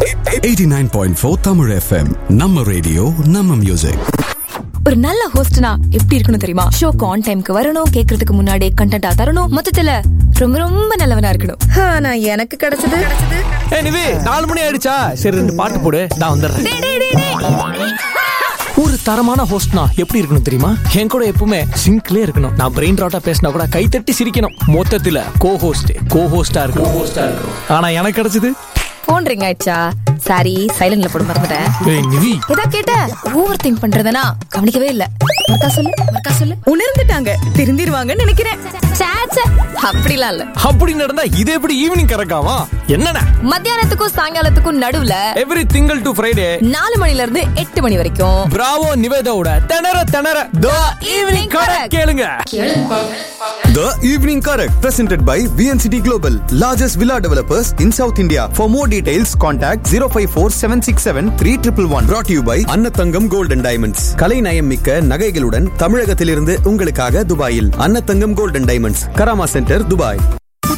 89.4 Tamil FM நம்ம radio நம்ம music ஒரு நல்ல ஹோஸ்ட்னா எப்படி இருக்கணும் தெரியுமா ஷோக்கு ஆன் டைம்க்கு வரணும் கேக்குறதுக்கு முன்னாடி கண்டென்ட்டா தரணும் மொத்தத்துல ரொம்ப ரொம்ப நல்லவனா இருக்கணும் ஆனா எனக்கு கிடைச்சது ஏய் நிவி நாலு மணி ஆயிடுச்சா சரி ரெண்டு பாட்டு போடு நான் வந்துடுறேன் டேய், டேய், டேய், டேய். ஒரு தரமான ஹோஸ்ட்னா எப்படி இருக்கணும் தெரியுமா என் கூட எப்பவுமே சிங்க்லே இருக்கணும் நான் பிரெயின் ராட்டா பேசினா கூட கை தட்டி சிரிக்கணும் மொத்தத்துல கோ ஹோஸ்ட் கோ ஹோஸ்டா இருக்கும் ஹோஸ்டா இருக்கும் ஆனா எனக்கு கிடைச்சது போன் ரிங் ஆயிடுச்சா சாரி சைலண்ட்ல போட மறந்துட்டேன் ஏய் நிவி ஏதா கேட்ட ஓவர் திங்க் பண்றதுனா கவனிக்கவே இல்ல மறுக்கா சொல்லு மறுக்கா சொல்லு உணர்ந்துட்டாங்க திருந்திருவாங்கன்னு நினைக்கிறேன் சே, சே, அப்படிலாம் இல்ல அப்படி நடந்தா இது எப்படி ஈவினிங் கறக்காமா என்னடா மத்தியானத்துக்கும் சாயங்காலத்துக்கும் நடுவுல எவ்ரி திங்கள் டு ஃப்ரைடே நாலு மணில இருந்து எட்டு மணி வரைக்கும் பிராவோ நிவேதாவோட திணற திணற த ஈவினிங் கரை கேளுங்க The Evening Correct, presented by VNCT Global, largest villa developers in South India. For more details, contact 054 767 3111. Brought to you by அன்னத்தங்கம் Gold and Diamonds. கலை நயம் மிக்க நகைகளுடன் தமிழகத்திலிருந்து உங்களுக்காக துபாயில் Annathangam Gold and Diamonds, Karama centre Dubai